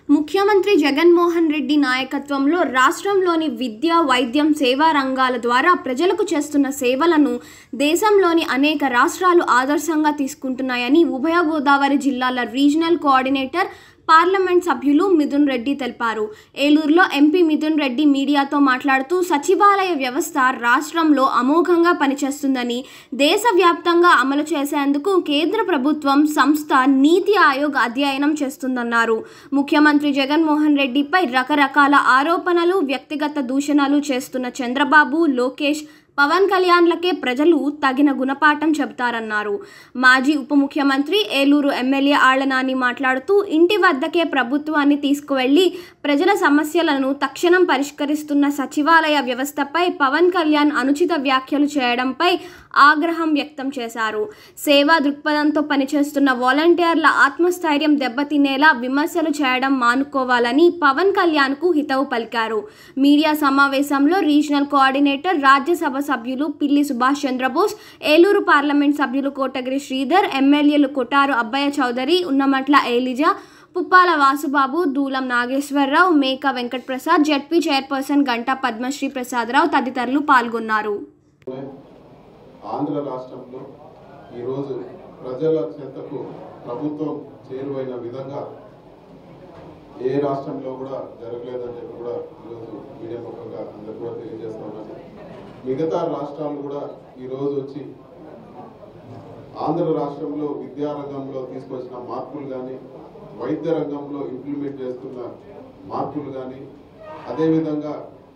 ముఖ్యమంత్రి జగన్మోహన్ రెడ్డి నాయకత్వంలో రాష్ట్రంలోని విద్య వైద్యం సేవా రంగాల ద్వారా ప్రజలకు చేస్తున్న సేవలను దేశంలోని అనేక రాష్ట్రాలు ఆదర్శంగా తీసుకుంటున్నాయని ఉభయ గోదావరి జిల్లాల రీజనల్ కోఆర్డినేటర్ పార్లమెంట్ సభ్యులు మిథున్ రెడ్డి తెలిపారు ఏలూరులో ఎంపీ మిథున్ రెడ్డి మీడియాతో మాట్లాడుతూ సచివాలయ వ్యవస్థ రాష్ట్రంలో అమోఘంగా పనిచేస్తుందని దేశవ్యాప్తంగా అమలు చేసేందుకు కేంద్ర ప్రభుత్వం సంస్థ నీతి ఆయోగ్ అధ్యయనం చేస్తుందన్నారు ముఖ్యమంత్రి జగన్మోహన్ రెడ్డిపై రకరకాల ఆరోపణలు వ్యక్తిగత దూషణలు చేస్తున్న చంద్రబాబు లోకేష్ పవన్ కళ్యాణ్లకే ప్రజలు తగిన గుణపాఠం చెబుతారన్నారు మాజీ ఉప ముఖ్యమంత్రి ఏలూరు ఎమ్మెల్యే ఆళ్లనాని మాట్లాడుతూ ఇంటి వద్దకే ప్రభుత్వాన్ని తీసుకువెళ్లి ప్రజల సమస్యలను తక్షణం పరిష్కరిస్తున్న సచివాలయ వ్యవస్థపై పవన్ కళ్యాణ్ అనుచిత వ్యాఖ్యలు చేయడంపై ఆగ్రహం వ్యక్తం చేశారు సేవా దృక్పథంతో పనిచేస్తున్న వాలంటీర్ల ఆత్మస్థైర్యం దెబ్బతినేలా విమర్శలు చేయడం మానుకోవాలని పవన్ కళ్యాణ్కు హితవు పలికారు మీడియా సమావేశంలో రీజనల్ కోఆర్డినేటర్ రాజ్యసభ సభ్యులు పిల్లి సుభాష్ చంద్రబోస్ ఏలూరు పార్లమెంట్ సభ్యులు కోటగిరి శ్రీధర్ ఎమ్మెల్యేలు కొటారు అబ్బయ్య చౌదరి ఉన్నమట్ల ఏలిజా పుప్పాల వాసుబాబు దూలం నాగేశ్వరరావు మేక వెంకటప్రసాద్ జడ్పీ చైర్పర్సన్ గంటా పద్మశ్రీ ప్రసాదరావు తదితరులు పాల్గొన్నారు ఆంధ్ర రాష్ట్రంలో ఈరోజు ప్రజల చెంతకు ప్రభుత్వం చేరువైన విధంగా ఏ రాష్ట్రంలో కూడా జరగలేదని చెప్పి కూడా ఈరోజు మీడియా ముఖంగా అందరూ కూడా తెలియజేస్తా ఉన్నాను మిగతా రాష్ట్రాలు కూడా ఈరోజు వచ్చి ఆంధ్ర రాష్ట్రంలో విద్యా రంగంలో తీసుకొచ్చిన మార్పులు కానీ వైద్య రంగంలో ఇంప్లిమెంట్ చేస్తున్న మార్పులు కానీ అదేవిధంగా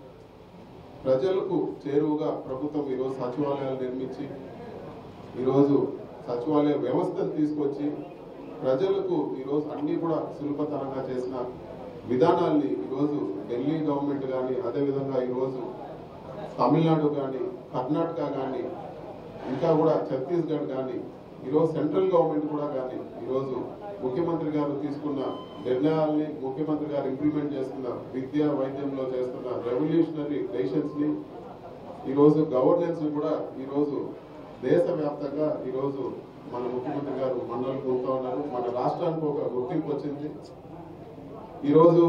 ప్రజలకు చేరువుగా ప్రభుత్వం ఈరోజు సచివాలయాలు నిర్మించి ఈరోజు సచివాలయ వ్యవస్థను తీసుకొచ్చి ప్రజలకు ఈరోజు అన్ని కూడా సులభతరంగా చేసిన విధానాల్ని ఈరోజు ఢిల్లీ గవర్నమెంట్ కానీ అదేవిధంగా ఈరోజు తమిళనాడు కానీ కర్ణాటక కానీ ఇంకా కూడా ఛత్తీస్గఢ్ కానీ ఈరోజు సెంట్రల్ గవర్నమెంట్ కూడా కానీ ఈరోజు ముఖ్యమంత్రి గారు తీసుకున్న నిర్ణయాల్ని ముఖ్యమంత్రి గారు ఇంప్లిమెంట్ చేస్తున్న విద్య వైద్యంలో చేస్తున్న రెవల్యూషనరీ డెసిషన్స్ ని ఈరోజు గవర్నెన్స్ కూడా ఈరోజు దేశవ్యాప్తంగా ఈరోజు మన ముఖ్యమంత్రి గారు మండలి పొందుతా ఉన్నారు మన రాష్ట్రానికి ఒక గుర్తింపు వచ్చింది ఈరోజు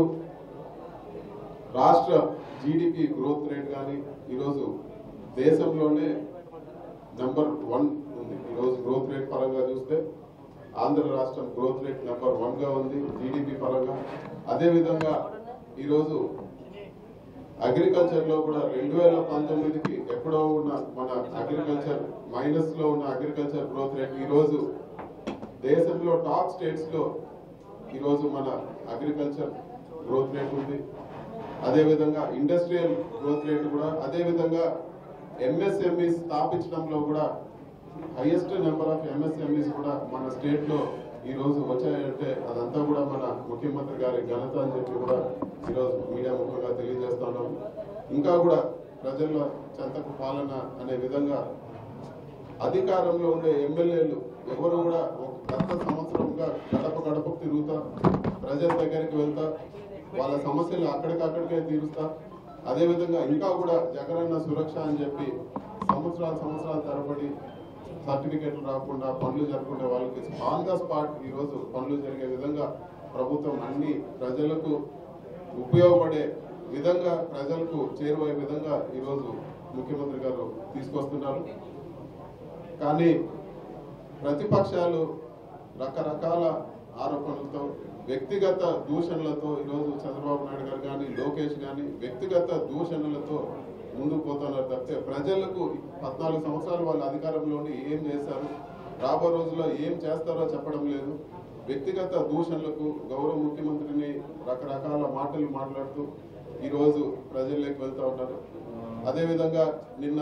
రాష్ట్ర జీడిపి గ్రోత్ రేట్ కానీ ఈరోజు దేశంలోనే నెంబర్ వన్ ఉంది ఈరోజు గ్రోత్ రేట్ పరంగా చూస్తే ఆంధ్ర రాష్ట్రం గ్రోత్ రేట్ నెంబర్ వన్ గా ఉంది జీడిపి పరంగా అదే విధంగా ఈరోజు అగ్రికల్చర్ లో కూడా రెండు వేల పంతొమ్మిదికి ఎప్పుడో ఉన్న మన అగ్రికల్చర్ మైనస్ లో ఉన్న అగ్రికల్చర్ గ్రోత్ రేట్ ఈ రోజు దేశంలో టాప్ స్టేట్స్ లో ఈ రోజు మన అగ్రికల్చర్ గ్రోత్ రేట్ ఉంది అదే విధంగా ఇండస్ట్రియల్ గ్రోత్ రేట్ కూడా అదే విధంగా ఎంఎస్ఎంఈ స్థాపించడంలో కూడా హైయెస్ట్ నెంబర్ ఆఫ్ ఎంఎస్ఎంఈస్ కూడా మన స్టేట్ లో ఈ రోజు వచ్చాయంటే అదంతా కూడా మన ముఖ్యమంత్రి గారి ఘనత అని చెప్పి కూడా ఈరోజు మీడియా ముఖంగా తెలియజేస్తున్నాము ఇంకా కూడా ప్రజల చెంతకు పాలన అనే విధంగా అధికారంలో ఉండే ఎమ్మెల్యేలు ఎవరు కూడా ఒక గత సంవత్సరంగా గడప గడపకు తిరుగుతా ప్రజల దగ్గరికి వెళ్తా వాళ్ళ సమస్యలు అక్కడికక్కడికే తీరుస్తా అదే విధంగా ఇంకా కూడా జగనన్న సురక్ష అని చెప్పి సంవత్సరాలు సంవత్సరాల తరబడి సర్టిఫికెట్లు రాకుండా పనులు జరగకుండా వాళ్ళకి ఆన్ ద స్పాట్ ఈ రోజు పనులు జరిగే విధంగా ప్రభుత్వం అన్ని ప్రజలకు ఉపయోగపడే విధంగా ప్రజలకు చేరువయ్యే విధంగా ఈరోజు ముఖ్యమంత్రి గారు తీసుకొస్తున్నారు కానీ ప్రతిపక్షాలు రకరకాల ఆరోపణలతో వ్యక్తిగత దూషణలతో ఈరోజు చంద్రబాబు నాయుడు గారు కానీ లోకేష్ కానీ వ్యక్తిగత దూషణలతో ముందుకు పోతున్నారు తప్పితే ప్రజలకు పద్నాలుగు సంవత్సరాలు వాళ్ళ అధికారంలో ఉండి ఏం చేశారు రాబో రోజుల్లో ఏం చేస్తారో చెప్పడం లేదు వ్యక్తిగత దూషణలకు గౌరవ ముఖ్యమంత్రిని రకరకాల మాటలు మాట్లాడుతూ ఈరోజు ప్రజల్లోకి వెళ్తా ఉన్నారు అదేవిధంగా నిన్న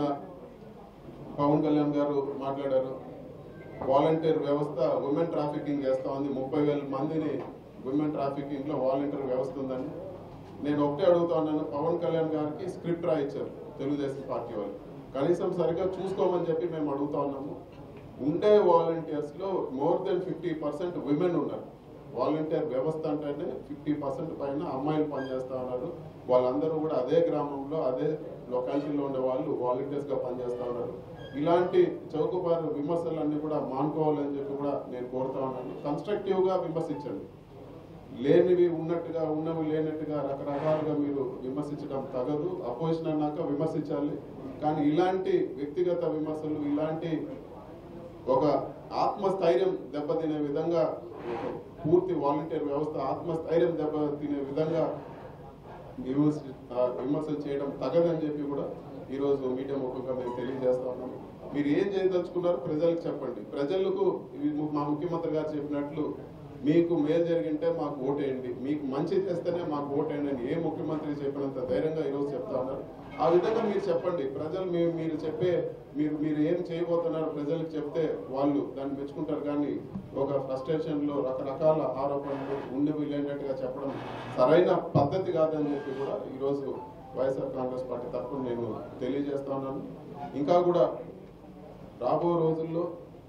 పవన్ కళ్యాణ్ గారు మాట్లాడారు వాలంటీర్ వ్యవస్థ ఉమెన్ ట్రాఫికింగ్ చేస్తా ఉంది ముప్పై వేల మందిని ఉమెన్ ట్రాఫికింగ్ లో వాలంటీర్ వ్యవస్థ ఉందని నేను ఒకటే అడుగుతా ఉన్నాను పవన్ కళ్యాణ్ గారికి స్క్రిప్ట్ రాయించారు తెలుగుదేశం పార్టీ వాళ్ళు కనీసం సరిగ్గా చూసుకోమని చెప్పి మేము అడుగుతా ఉన్నాము ఉండే వాలంటీర్స్ లో more than fifty percent women ఉన్నారు వాలంటీర్ వ్యవస్థ అంటేనే ఫిఫ్టీ పర్సెంట్ పైన అమ్మాయిలు పనిచేస్తా ఉన్నారు వాళ్ళందరూ కూడా అదే గ్రామంలో అదే లొకాలిటీలో ఉండే వాళ్ళు వాలంటీర్స్ గా పనిచేస్తా ఉన్నారు ఇలాంటి చౌకబారు విమర్శలన్నీ కూడా మానుకోవాలని చెప్పి కూడా నేను కోరుతా ఉన్నాను కన్స్ట్రక్టివ్ గా విమర్శించండి లేనివి ఉన్నట్టుగా ఉన్నవి లేనట్టుగా రకరకాలుగా మీరు విమర్శించడం తగదు అపోజిషన్ అన్నాక విమర్శించాలి కానీ ఇలాంటి వ్యక్తిగత విమర్శలు ఇలాంటి ఒక ఆత్మస్థైర్యం దెబ్బతినే విధంగా ఒక పూర్తి వాలంటీర్ వ్యవస్థ ఆత్మస్థైర్యం దెబ్బతినే విధంగా విమర్శ ఆ, విమర్శలు చేయడం తగదని చెప్పి కూడా ఈ రోజు మీడియా ముఖంగా మేము తెలియజేస్తా ఉన్నాము మీరు ఏం చేయదలుచుకున్నారో ప్రజలకు చెప్పండి ప్రజలకు ఇవి మా ముఖ్యమంత్రి గారు చెప్పినట్లు మీకు మేలు జరిగింటే మాకు ఓటేయండి మీకు మంచి చేస్తేనే మాకు ఓటేయండి అని ఏ ముఖ్యమంత్రి చెప్పినంత ధైర్యంగా ఈరోజు చెప్తా ఉన్నారు ఆ విధంగా మీరు చెప్పండి ప్రజలు మీ- మీరు చెప్పే మీరు మీరు ఏం చేయబోతున్నారో ప్రజలకు చెప్తే వాళ్ళు దాన్ని మెచ్చుకుంటారు కానీ ఒక ఫ్రస్ట్రేషన్ లో రకరకాల ఆరోపణలు ఉండవి లేనట్టుగా చెప్పడం సరైన పద్ధతి కాదని చెప్పి కూడా ఈరోజు వైఎస్ఆర్ కాంగ్రెస్ పార్టీ తరఫున నేను తెలియజేస్తా ఉన్నాను ఇంకా కూడా రాబో రోజుల్లో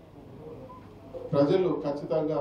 ప్రజలు ఖచ్చితంగా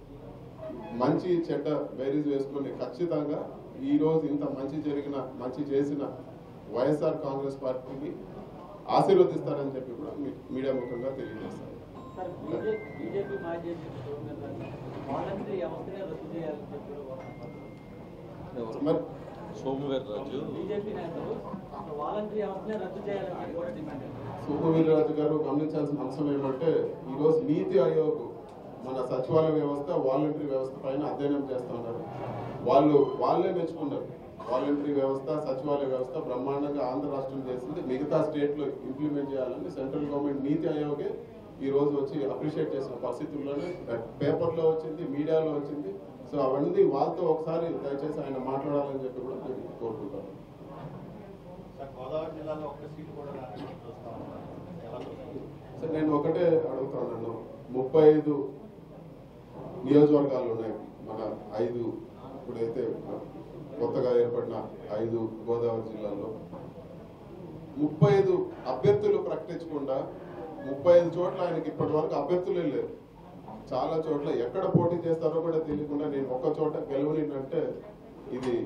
మంచి చెడ్డ బేరీజ్ వేసుకొని ఖచ్చితంగా ఈ రోజు ఇంత మంచి జరిగిన మంచి చేసిన వైఎస్ఆర్ కాంగ్రెస్ పార్టీని ఆశీర్వదిస్తారని చెప్పి కూడా మీ- మీడియా ముఖంగా తెలియజేస్తాను సార్ బీజేపీ బీజేపీ మాజీ అధ్యక్షుడు సోనియా గాంధీ వాలంటరీ వ్యవస్థనే రద్దు చేయాలని చెప్పి కూడా కోరుతున్నారు. మరి సోమవీర్ రాజు బీజేపీ నేతలు అసలు వాలంటరీ వ్యవస్థనే రద్దు చేయాలని చెప్పి కూడా డిమాండ్ చేస్తున్నారు. సుఖవీర్రాజు గారు గమనించాల్సిన అంశం ఏమంటే ఈరోజు నీతి ఆయోగ్ మన సచివాలయ వ్యవస్థ వాలంటరీ వ్యవస్థ పైన అధ్యయనం చేస్తా ఉన్నారు వాళ్ళు వాళ్ళే మెచ్చుకున్నారు వాలంటరీ వ్యవస్థ సచివాలయ వ్యవస్థ బ్రహ్మాండంగా ఆంధ్ర రాష్ట్రం చేసింది మిగతా స్టేట్ లో ఇంప్లిమెంట్ చేయాలని సెంట్రల్ గవర్నమెంట్ నీతి ఆయోగే ఈ రోజు వచ్చి అప్రిషియేట్ చేసిన పరిస్థితుల్లోనే పేపర్ లో వచ్చింది మీడియాలో వచ్చింది సో అవన్నీ వాళ్ళతో ఒకసారి దయచేసి ఆయన మాట్లాడాలని చెప్పి కూడా నేను కోరుకుంటాను సార్ గోదావరి జిల్లాలో ఒక్క సీటు కూడా రాదని చూస్తా ఉన్నారు ఎలా చూస్తారు సో నేను ఒకటే అడుగుతాను నన్ను ముప్పై ఐదు నియోజకవర్గాలు ఉన్నాయి మన ఐదు ఇప్పుడైతే కొత్తగా ఏర్పడిన ఐదు గోదావరి జిల్లాల్లో ముప్పై ఐదు అభ్యర్థులు ప్రకటించకుండా ముప్పై ఐదు చోట్ల ఆయనకి ఇప్పటి వరకు అభ్యర్థులే లేరు చాలా చోట్ల ఎక్కడ పోటీ చేస్తారో కూడా తెలియకుండా నేను ఒక్క చోట గెలవనిందంటే ఇది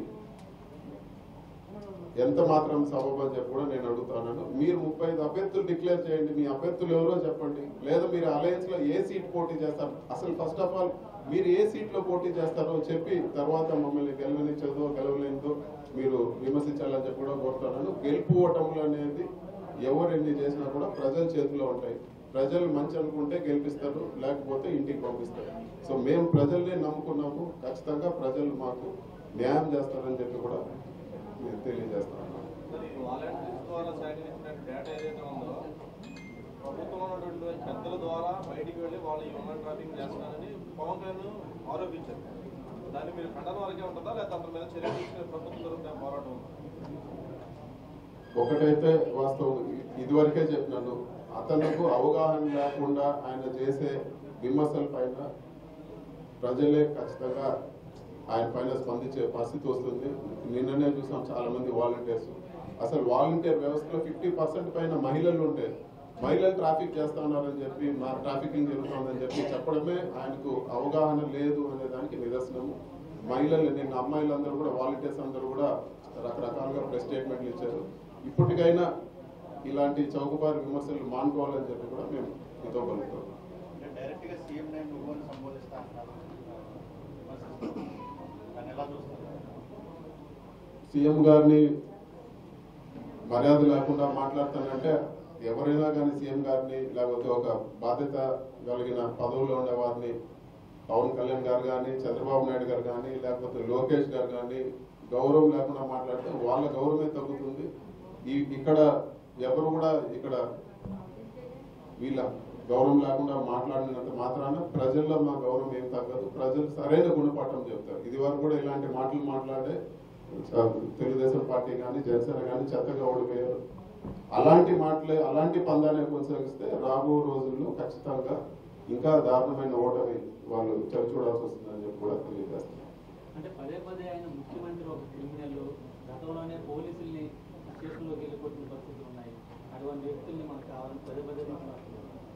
ఎంత మాత్రం సబబు అని చెప్పి కూడా నేను అడుగుతున్నాను మీరు ముప్పై ఐదు అభ్యర్థులు డిక్లేర్ చేయండి మీ అభ్యర్థులు ఎవరో చెప్పండి లేదా మీరు అలయన్స్ లో ఏ సీట్ పోటీ చేస్తారు అసలు ఫస్ట్ ఆఫ్ ఆల్ మీరు ఏ సీట్ లో పోటీ చేస్తారో చెప్పి తర్వాత మమ్మల్ని గెలవనిచ్చదో గెలవలేనిదో మీరు విమర్శించాలని చెప్పి కూడా కోరుతున్నాను గెలుపు ఓటములు అనేది ఎవరు ఎన్ని చేసినా కూడా ప్రజల చేతిలో ఉంటాయి ప్రజలు మంచి అనుకుంటే గెలిపిస్తారు లేకపోతే ఇంటికి పంపిస్తారు సో మేము ప్రజల్ని నమ్ముకున్నాము ఖచ్చితంగా ప్రజలు మాకు న్యాయం చేస్తారని చెప్పి కూడా నేను తెలియజేస్తాను మరి వాలంటీర్స్ ద్వారా సేకరించిన డేటా ఏదైతే ఉందో ప్రభుత్వం ఉన్నటువంటి పెద్దల ద్వారా బయటికి వెళ్ళి వాళ్ళు హ్యూమన్ ట్రాఫింగ్ చేస్తున్నారని పవన్ కళ్యాణ్ ఆరోపించారు దాన్ని మీరు ఖండన వరకే ఉంటుందా లేదా అతని మీద చర్య తీసుకునే ప్రభుత్వం తరఫున పోరాటం ఉందా? ఒకటైతే వాస్తవం ఇదివరకే చెప్పినాను అతనుకు అవగాహన లేకుండా ఆయన చేసే విమర్శల పైన ప్రజలే ఖచ్చితంగా ఆయన పైన స్పందించే పరిస్థితి వస్తుంది నిన్ననే చూసాం చాలా మంది వాలంటీర్స్ అసలు వాలంటీర్ వ్యవస్థలో ఫిఫ్టీ పర్సెంట్ పైన మహిళలు ఉంటే మహిళలు ట్రాఫిక్ చేస్తా ఉన్నారని చెప్పి మా ట్రాఫికింగ్ జరుగుతుందని చెప్పి చెప్పడమే ఆయనకు అవగాహన లేదు అనే దానికి నిదర్శనము మహిళలు నిన్న అమ్మాయిలందరూ కూడా వాలంటీర్స్ అందరూ కూడా రకరకాలుగా ప్రెస్ స్టేట్మెంట్లు ఇచ్చారు ఇప్పటికైనా ఇలాంటి చౌకబారి విమర్శలు మానుకోవాలని చెప్పి కూడా మేము మీతో కలుగుతాం అంటే డైరెక్ట్ గా సీఎం నేను నువ్వు అని సంబోధిస్తా అంటున్నారు దాన్ని ఎలా చూస్తారు సీఎం గారిని మర్యాద లేకుండా మాట్లాడతానంటే ఎవరైనా కానీ సీఎం గారిని లేకపోతే ఒక బాధ్యత కలిగిన పదవుల్లో ఉండే వారిని పవన్ కళ్యాణ్ గారు కానీ చంద్రబాబు నాయుడు గారు కానీ లేకపోతే లోకేష్ గారు కానీ గౌరవం లేకుండా మాట్లాడితే వాళ్ళ గౌరవమే తగ్గుతుంది ఈ ఇక్కడ ఎవరు కూడా ఇక్కడ వీళ్ళ గౌరవం లేకుండా మాట్లాడినంత మాత్రాన ప్రజల్లో మా గౌరవం ఏం తగ్గదు ప్రజలు సరైన గుణపాఠం చెప్తారు ఇది వరకు కూడా ఇలాంటి మాటలు మాట్లాడే చ- తెలుగుదేశం పార్టీ కానీ జనసేన కానీ చెత్తగా ఓడిపోయారు అలాంటి మాటలే అలాంటి పందాన్ని కొనసాగిస్తే రాబో రోజుల్లో ఖచ్చితంగా ఇంకా దారుణమైన ఓటమి వాళ్ళు చవి చూడాల్సి వస్తుందని చెప్పి కూడా తెలియజేస్తారు అంటే పదే పదే ఆయన ముఖ్యమంత్రి ఒక క్రిమినల్ గతంలోనే పోలీసుల్ని స్టేషన్లోకి వెళ్ళి కొట్టిన పరిస్థితులు ఉన్నాయి అటువంటి వ్యక్తుల్ని మనకు కావాలని పదే పదే మాట్లాడుతున్నారు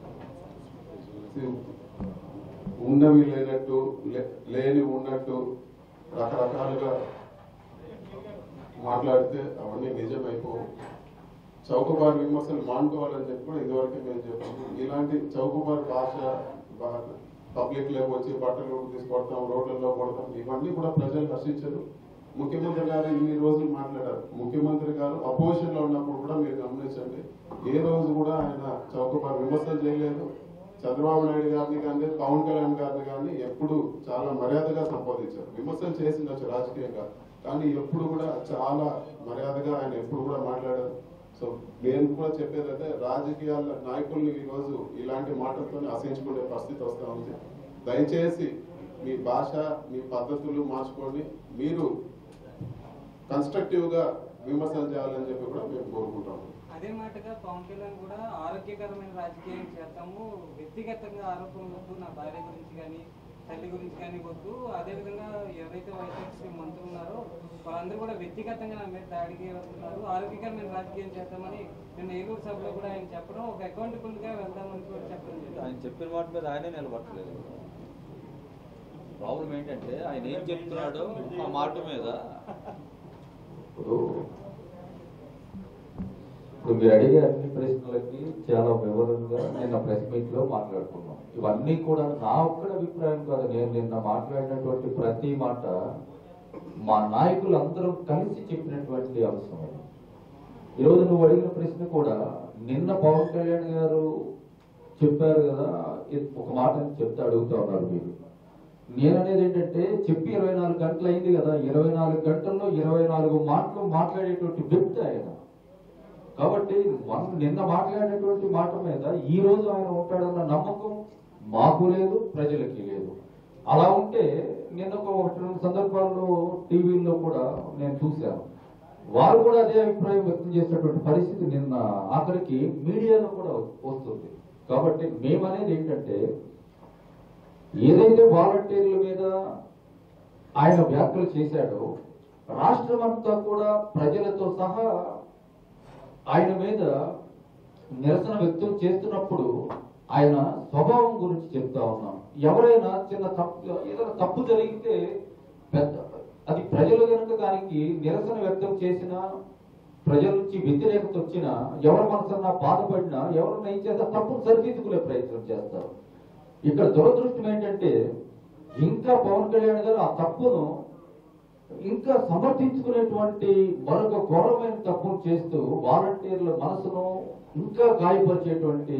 ఉన్నవి లేనట్టు లే- లేని ఉన్నట్టు రకరకాలుగా మాట్లాడితే అవన్నీ నిజమైపోవు చౌకబారు విమర్శలు మానుకోవాలని చెప్పి కూడా ఇదివరకే మేము చెప్పాము ఇలాంటి చౌకబారు భాష భా- పబ్లిక్ లోకి వచ్చి బట్టలు తీసుకొడతాం రోడ్లలో కొడతాం ఇవన్నీ కూడా ప్రజలు హర్షించరు ముఖ్యమంత్రి గారు ఇన్ని రోజులు మాట్లాడారు ముఖ్యమంత్రి గారు అపోజిషన్ లో ఉన్నప్పుడు కూడా మీరు గమనించండి ఏ రోజు కూడా ఆయన చౌకబారు విమర్శలు చేయలేదు చంద్రబాబు నాయుడు గారిని కానీ పవన్ కళ్యాణ్ గారిని కానీ ఎప్పుడు చాలా మర్యాదగా సంపాదించారు విమర్శలు చేసిండొచ్చు రాజకీయంగా కానీ ఎప్పుడు కూడా చాలా మర్యాదగా ఆయన ఎప్పుడు కూడా మాట్లాడారు సో నేను కూడా చెప్పేదైతే రాజకీయాల నాయకుల్ని ఈ రోజు ఇలాంటి మాటలతోనే అసహించుకునే పరిస్థితి వస్తా ఉంది దయచేసి మీ భాష మీ పద్ధతులు మార్చుకొని మీరు కన్స్ట్రక్టివ్ గా విమర్శలు చేయాలని చెప్పి కూడా మేము కోరుకుంటాము అదే మాటగా పవన్ కళ్యాణ్ కూడా ఆరోగ్యకరమైన రాజకీయం చేస్తాము వ్యక్తిగతంగా ఆరోపణలు వద్దు నా భార్య గురించి కానీ తల్లి గురించి కానీ వద్దు అదేవిధంగా ఎవరైతే వైఎస్ఆర్సీ మంత్రులు ఉన్నారో వాళ్ళందరూ కూడా వ్యక్తిగతంగా నా మీద దాడికి వస్తున్నారు ఆరోగ్యకరమైన రాజకీయం చేద్దామని నిన్న ఏలూరు సభలో కూడా ఆయన చెప్పడం ఒక అకౌంటబుల్ గా వెళ్దామని కూడా చెప్పడం జరిగింది ఆయన చెప్పిన మాట మీద ఆయనే నిలబట్టలేదు ప్రాబ్లం ఏంటంటే ఆయన ఏం చెప్తున్నాడో ఆ మాట మీద ఇప్పుడు ఇప్పుడు మీరు అడిగే అన్ని ప్రశ్నలకి చాలా వివరంగా నిన్న ప్రెస్ మీట్ లో మాట్లాడుకున్నాం ఇవన్నీ కూడా నా ఒక్కడ అభిప్రాయం కాదు నేను నిన్న మాట్లాడినటువంటి ప్రతి మాట మా నాయకులు అందరూ కలిసి చెప్పినటువంటి అంశం అది. ఈరోజు నువ్వు అడిగిన ప్రశ్న కూడా నిన్న పవన్ కళ్యాణ్ గారు చెప్పారు కదా ఇది ఒక మాట అని చెప్తే అడుగుతా ఉన్నారు మీరు నేను అనేది ఏంటంటే చెప్పి ఇరవై నాలుగు గంటలు అయింది కదా ఇరవై నాలుగు గంటల్లో ఇరవై నాలుగు మాటలు మాట్లాడేటువంటి వ్యక్తి ఆయన కాబట్టి మనం నిన్న మాట్లాడినటువంటి మాట మీద ఈ రోజు ఆయన ఉంటాడన్న నమ్మకం మాకు లేదు ప్రజలకి లేదు అలా ఉంటే నిన్న ఒక ఒకటి రెండు సందర్భాల్లో టీవీల్లో కూడా నేను చూశాను వారు కూడా అదే అభిప్రాయం వ్యక్తం చేసినటువంటి పరిస్థితి నిన్న ఆఖరికి మీడియాలో కూడా వస్తుంది కాబట్టి మేమనేది ఏంటంటే ఏదైతే వాలంటీర్ల మీద ఆయన వ్యాఖ్యలు చేశాడో రాష్ట్రం అంతా కూడా ప్రజలతో సహా ఆయన మీద నిరసన వ్యక్తం చేస్తున్నప్పుడు ఆయన స్వభావం గురించి చెప్తా ఉన్నాం ఎవరైనా చిన్న తప్పు ఏదైనా తప్పు జరిగితే పెద్ద అది ప్రజలు కనుక దానికి నిరసన వ్యక్తం చేసినా ప్రజల నుంచి వ్యతిరేకత వచ్చినా ఎవరి మనసన్నా బాధపడినా ఎవరన్నా ఏం చేస్తా తప్పును సరిదిద్దుకునే ప్రయత్నం చేస్తారు ఇక్కడ దురదృష్టం ఏంటంటే ఇంకా పవన్ కళ్యాణ్ గారు ఆ తప్పును ఇంకా సమర్థించుకునేటువంటి మరొక ఘోరమైన తప్పును చేస్తూ వాలంటీర్ల మనసును ఇంకా గాయపరిచేటువంటి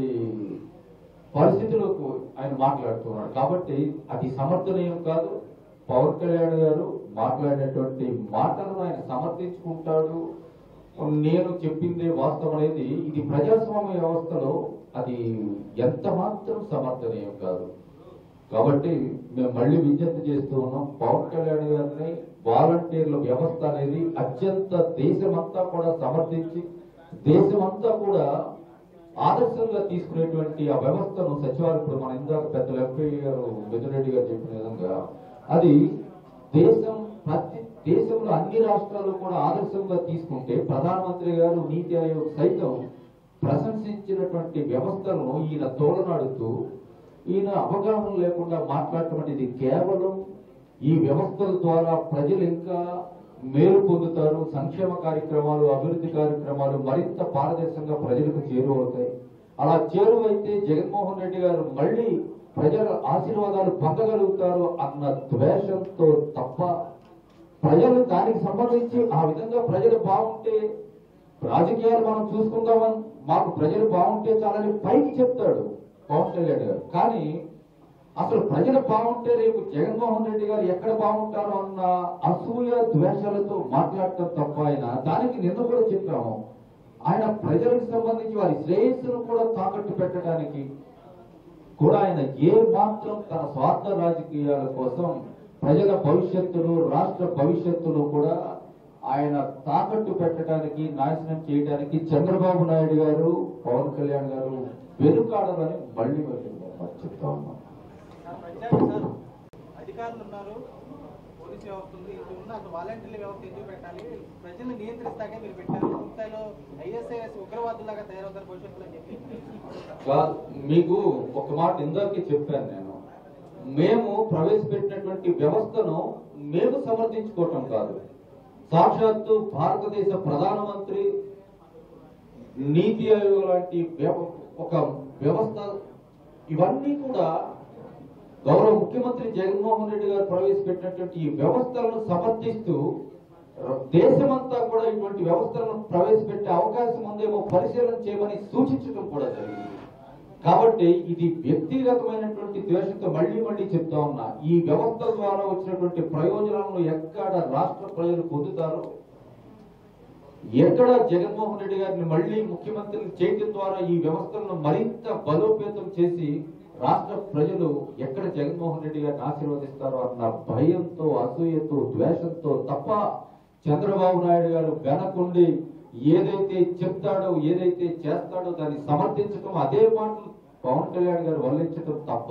పరిస్థితులకు ఆయన మాట్లాడుతున్నాడు కాబట్టి అది సమర్థనీయం కాదు పవన్ కళ్యాణ్ గారు మాట్లాడినటువంటి మాటలను ఆయన సమర్థించుకుంటాడు నేను చెప్పిందే వాస్తవం అనేది ఇది ప్రజాస్వామ్య వ్యవస్థలో అది ఎంత మాత్రం సమర్థనీయం కాదు కాబట్టి మేము మళ్ళీ విజ్ఞప్తి చేస్తూ ఉన్నాం పవన్ కళ్యాణ్ గారిని వాలంటీర్ల వ్యవస్థ అనేది అత్యంత దేశమంతా కూడా సమర్థించి దేశమంతా కూడా ఆదర్శంగా తీసుకునేటువంటి ఆ వ్యవస్థను సచివాలయం ఇప్పుడు మన ఇందాక పెద్దలు ఎంపీ గారు మిథున్ రెడ్డి గారు చెప్పిన విధంగా అది దేశం ప్రతి దేశంలో అన్ని రాష్ట్రాలు కూడా ఆదర్శంగా తీసుకుంటే ప్రధానమంత్రి గారు నీతి ఆయోగ్ సైతం ప్రశంసించినటువంటి వ్యవస్థను ఈయన తోలనాడుతూ ఈయన అవగాహన లేకుండా మాట్లాడటం అనేది కేవలం ఈ వ్యవస్థల ద్వారా ప్రజలు ఇంకా మేలు పొందుతారు సంక్షేమ కార్యక్రమాలు అభివృద్ధి కార్యక్రమాలు మరింత పారదర్శకంగా ప్రజలకు చేరువవుతాయి అలా చేరువైతే జగన్మోహన్ రెడ్డి గారు మళ్ళీ ప్రజల ఆశీర్వాదాలు పొందగలుగుతారు అన్న ద్వేషంతో తప్ప ప్రజలు దానికి సంబంధించి ఆ విధంగా ప్రజలు బాగుంటే రాజకీయాలు మనం చూసుకుందామని మాకు ప్రజలు బాగుంటే చాలని పైకి చెప్తాడు పవన్ కళ్యాణ్ గారు కానీ అసలు ప్రజలు బాగుంటే రేపు జగన్మోహన్ రెడ్డి గారు ఎక్కడ బాగుంటారో అన్న అసూయ ద్వేషాలతో మాట్లాడటం తప్ప ఆయన దానికి నిన్న కూడా చెప్పాము ఆయన ప్రజలకు సంబంధించి వారి శ్రేయస్సును కూడా తాకట్టు పెట్టడానికి కూడా ఆయన ఏ మాత్రం తన స్వార్థ రాజకీయాల కోసం ప్రజల భవిష్యత్తును రాష్ట్ర భవిష్యత్తును కూడా ఆయన తాకట్టు పెట్టడానికి నాశనం చేయడానికి చంద్రబాబు నాయుడు గారు పవన్ కళ్యాణ్ గారు వెనుకాడదని మళ్ళీ మళ్ళీ నేను చెప్తా ఉన్నాను సార్ పంచాయతీ సార్ అధికారులు ఉన్నారు పోలీసు వ్యవస్థ ఉంది ఇది ఉంది అసలు వాలంటీర్ల వ్యవస్థ ఎందుకు పెట్టాలి ప్రజల్ని నియంత్రిస్తాకే మీరు పెట్టారు పూర్తిస్థాయిలో ఐఎస్ఐఎస్ ఉగ్రవాదులాగా తయారవుతారు భవిష్యత్తులో అని చెప్పి కాదు, మీకు ఒక మాట ఇందాకే చెప్పాను నేను మేము ప్రవేశపెట్టినటువంటి వ్యవస్థను మేము సమర్థించుకోవటం కాదు సాక్షాత్తు భారతదేశ ప్రధానమంత్రి నీతి ఆయోగ్ లాంటి వ్యవ- ఒక వ్యవస్థ ఇవన్నీ కూడా గౌరవ ముఖ్యమంత్రి జగన్మోహన్ రెడ్డి గారు ప్రవేశపెట్టినటువంటి ఈ వ్యవస్థలను సమర్థిస్తూ దేశమంతా కూడా ఇటువంటి వ్యవస్థలను ప్రవేశపెట్టే అవకాశం ఉందేమో పరిశీలన చేయమని సూచించడం కూడా జరిగింది కాబట్టి ఇది వ్యక్తిగతమైనటువంటి ద్వేషంతో మళ్ళీ మళ్ళీ చెప్తా ఉన్నా ఈ వ్యవస్థ ద్వారా వచ్చినటువంటి ప్రయోజనాలను ఎక్కడ రాష్ట్ర ప్రజలు పొందుతారో ఎక్కడ జగన్మోహన్ రెడ్డి గారిని మళ్ళీ ముఖ్యమంత్రిని చేయడం ద్వారా ఈ వ్యవస్థలను మరింత బలోపేతం చేసి రాష్ట్ర ప్రజలు ఎక్కడ జగన్మోహన్ రెడ్డి గారిని ఆశీర్వదిస్తారో అన్న భయంతో అసూయతో ద్వేషంతో తప్ప చంద్రబాబు నాయుడు గారు వెనకుండి ఏదైతే చెప్తాడో ఏదైతే చేస్తాడో దాన్ని సమర్థించడం అదే మాటలు పవన్ కళ్యాణ్ గారు వల్లించడం తప్ప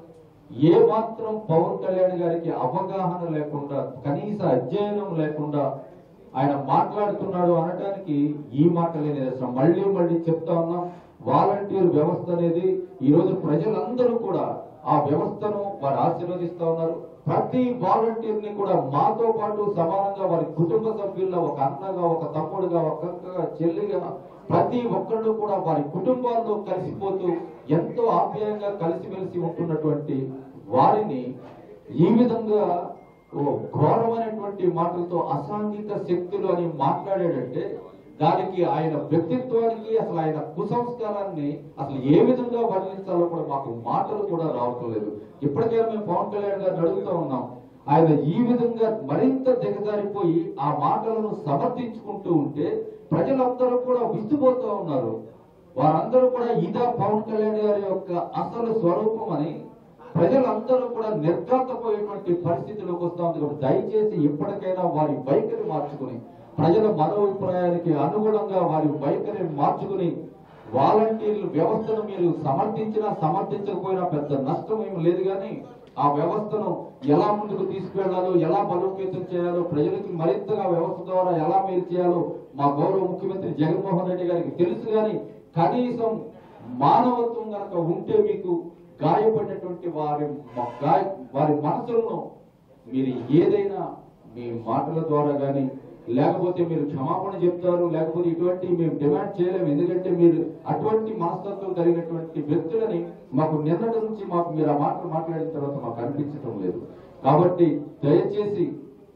ఏ మాత్రం పవన్ కళ్యాణ్ గారికి అవగాహన లేకుండా కనీస అధ్యయనం లేకుండా ఆయన మాట్లాడుతున్నాడు అనటానికి ఈ మాటలే నిదర్శనం మళ్ళీ మళ్ళీ చెప్తా ఉన్నాం వాలంటీర్ వ్యవస్థ అనేది ఈ రోజు ప్రజలందరూ కూడా ఆ వ్యవస్థను వారు ఆశీర్వదిస్తా ఉన్నారు ప్రతి వాలంటీర్ ని కూడా మాతో పాటు సమానంగా వారి కుటుంబ సభ్యుల్లో ఒక అన్నగా ఒక తమ్ముడుగా ఒక అక్కగా చెల్లిగా ప్రతి ఒక్కళ్ళు కూడా వారి కుటుంబాల్లో కలిసిపోతూ ఎంతో ఆప్యాయంగా కలిసిమెలిసి ఉంటున్నటువంటి వారిని ఈ విధంగా ఓ ఘోరమైనటువంటి మాటలతో అసాంఘిక శక్తులు అని మాట్లాడాడంటే దానికి ఆయన వ్యక్తిత్వానికి అసలు ఆయన కుసంస్కారాన్ని అసలు ఏ విధంగా వర్ణించాలో కూడా మాకు మాటలు కూడా రావటం లేదు ఇప్పటికైనా మేము పవన్ కళ్యాణ్ గారిని అడుగుతూ ఉన్నాం ఆయన ఈ విధంగా మరింత దిగజారిపోయి ఆ మాటలను సమర్థించుకుంటూ ఉంటే ప్రజలందరూ కూడా విసిపోతూ ఉన్నారు వారందరూ కూడా ఇదా పవన్ కళ్యాణ్ గారి యొక్క అసలు స్వరూపం అని ప్రజలందరూ కూడా నిర్ఘాతపోయేటువంటి పరిస్థితిలోకి వస్తా ఉంది కాబట్టి దయచేసి ఇప్పటికైనా వారి వైఖరి మార్చుకుని ప్రజల మనోభిప్రాయానికి అనుగుణంగా వారి వైఖరి మార్చుకుని వాలంటీర్లు వ్యవస్థను మీరు సమర్థించినా సమర్థించకపోయినా పెద్ద నష్టం ఏమి లేదు కానీ ఆ వ్యవస్థను ఎలా ముందుకు తీసుకువెళ్లాలో ఎలా బలోపేతం చేయాలో ప్రజలకి మరింతగా వ్యవస్థ ద్వారా ఎలా మేలు చేయాలో మా గౌరవ ముఖ్యమంత్రి జగన్మోహన్ రెడ్డి గారికి తెలుసు కానీ కనీసం మానవత్వం గనక ఉంటే మీకు గాయపడినటువంటి వారి మ- గాయ వారి మనసులను మీరు ఏదైనా మీ మాటల ద్వారా కానీ లేకపోతే మీరు క్షమాపణ చెప్తారు లేకపోతే ఇటువంటి మేము డిమాండ్ చేయలేము ఎందుకంటే మీరు అటువంటి మనస్తత్వం కలిగినటువంటి వ్యక్తులని మాకు నిన్నటి నుంచి మాకు మీరు ఆ మాటలు మాట్లాడిన తర్వాత మాకు అనిపించడం లేదు కాబట్టి దయచేసి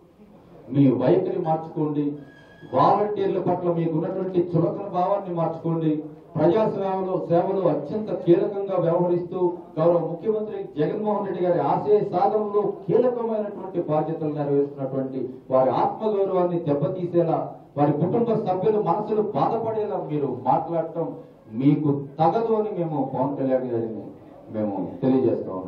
మీ వైఖరి మార్చుకోండి వాలంటీర్ల పట్ల మీకు ఉన్నటువంటి చులకన భావాన్ని మార్చుకోండి ప్రజా సేవలో సేవలో అత్యంత కీలకంగా వ్యవహరిస్తూ గౌరవ ముఖ్యమంత్రి జగన్మోహన్ రెడ్డి గారి ఆశయ సాధనలో కీలకమైనటువంటి బాధ్యతలు నెరవేరుస్తున్నటువంటి వారి ఆత్మగౌరవాన్ని దెబ్బతీసేలా వారి కుటుంబ సభ్యుల మనసులు బాధపడేలా మీరు మాట్లాడటం మీకు తగదు అని మేము పవన్ కళ్యాణ్ గారిని మేము తెలియజేస్తా ఉన్నాం